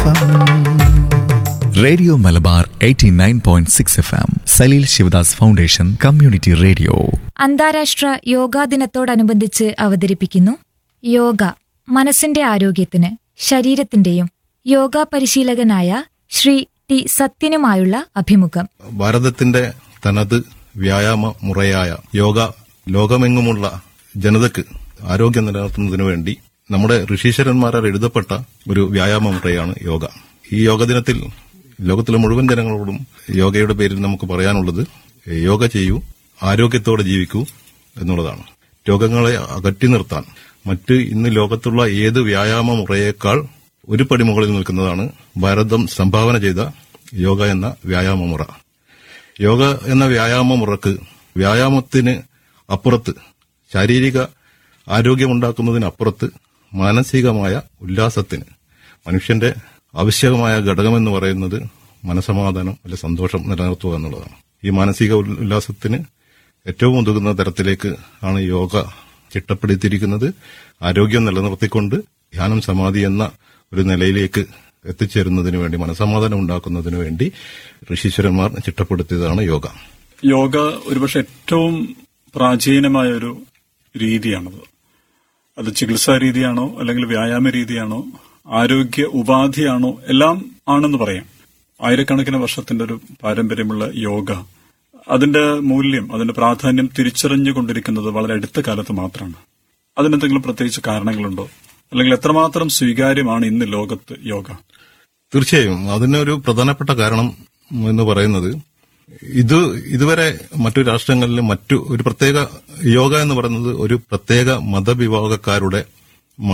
radio Malabar 89.6 F M Saleel Shivadas foundation community radio അന്താരാഷ്ട്ര യോഗാ ദിനത്തോടനുബന്ധിച്ച് അവതരിപ്പിക്കുന്നു യോഗ മനസ്സിന്റെ ആരോഗ്യത്തിന് ശരീരത്തിന്റെയും യോഗ പരിശീലകനായ ശ്രീ ടി സത്യനുമായുള്ള അഭിമുഖം ഭാരതത്തിന്റെ തനത് വ്യായാമ മുറയായ യോഗ ലോകമെങ്ങുമുള്ള ജനതയ്ക്ക് ആരോഗ്യം നിലനിർത്തുന്നതിനു വേണ്ടി നമ്മുടെ ഋഷീശ്വരന്മാരാൽ എഴുതപ്പെട്ട ഒരു വ്യായാമ മുറയാണ് യോഗ ഈ യോഗ ദിനത്തിൽ ലോകത്തിലെ മുഴുവൻ ജനങ്ങളോടും യോഗയുടെ പേരിൽ നമുക്ക് പറയാനുള്ളത് യോഗ ചെയ്യൂ ആരോഗ്യത്തോടെ ജീവിക്കൂ എന്നുള്ളതാണ് രോഗങ്ങളെ അകറ്റി നിർത്താൻ മറ്റ് ഇന്ന് ലോകത്തുള്ള ഏത് വ്യായാമ മുറയേക്കാൾ ഒരു പടി മുകളിൽ നിൽക്കുന്നതാണ് ഭാരതം സംഭാവന ചെയ്ത യോഗ എന്ന വ്യായാമ മുറ യോഗ എന്ന വ്യായാമ മുറക്ക് വ്യായാമത്തിന് അപ്പുറത്ത് ശാരീരിക ആരോഗ്യമുണ്ടാക്കുന്നതിനപ്പുറത്ത് മാനസികമായ ഉല്ലാസത്തിന് മനുഷ്യന്റെ ആവശ്യകമായ ഘടകമെന്ന് പറയുന്നത് മനസമാധാനം അല്ലെ സന്തോഷം നിലനിർത്തുക എന്നുള്ളതാണ് ഈ മാനസിക ഉൽ- ഉല്ലാസത്തിന് ഏറ്റവും ഉതകുന്ന തരത്തിലേക്ക് ആണ് യോഗ ചിട്ടപ്പെടുത്തിയിരിക്കുന്നത് ആരോഗ്യം നിലനിർത്തിക്കൊണ്ട് ധ്യാനം സമാധി എന്ന ഒരു നിലയിലേക്ക് എത്തിച്ചേരുന്നതിന് വേണ്ടി മനസമാധാനം ഉണ്ടാക്കുന്നതിന് വേണ്ടി ഋഷീശ്വരന്മാർ ചിട്ടപ്പെടുത്തിയതാണ് യോഗ യോഗ ഒരുപക്ഷെ ഏറ്റവും പ്രാചീനമായ ഒരു രീതിയാണത് അത് ചികിത്സാ രീതിയാണോ അല്ലെങ്കിൽ വ്യായാമ രീതിയാണോ ആരോഗ്യ ഉപാധിയാണോ എല്ലാം ആണെന്ന് പറയാം ആയിരക്കണക്കിന് വർഷത്തിന്റെ ഒരു പാരമ്പര്യമുള്ള യോഗ അതിന്റെ മൂല്യം അതിന്റെ പ്രാധാന്യം തിരിച്ചറിഞ്ഞുകൊണ്ടിരിക്കുന്നത് വളരെ അടുത്ത കാലത്ത് മാത്രമാണ് അതിനെന്തെങ്കിലും പ്രത്യേകിച്ച് കാരണങ്ങളുണ്ടോ അല്ലെങ്കിൽ എത്രമാത്രം സ്വീകാര്യമാണ് ഇന്ന് ലോകത്ത് യോഗ തീർച്ചയായും അതിനൊരു പ്രധാനപ്പെട്ട കാരണം എന്ന് പറയുന്നത് ഇത് ഇതുവരെ മറ്റു രാഷ്ട്രങ്ങളിൽ മറ്റു ഒരു പ്രത്യേക യോഗ എന്ന് പറയുന്നത് ഒരു പ്രത്യേക മതവിഭാഗക്കാരുടെ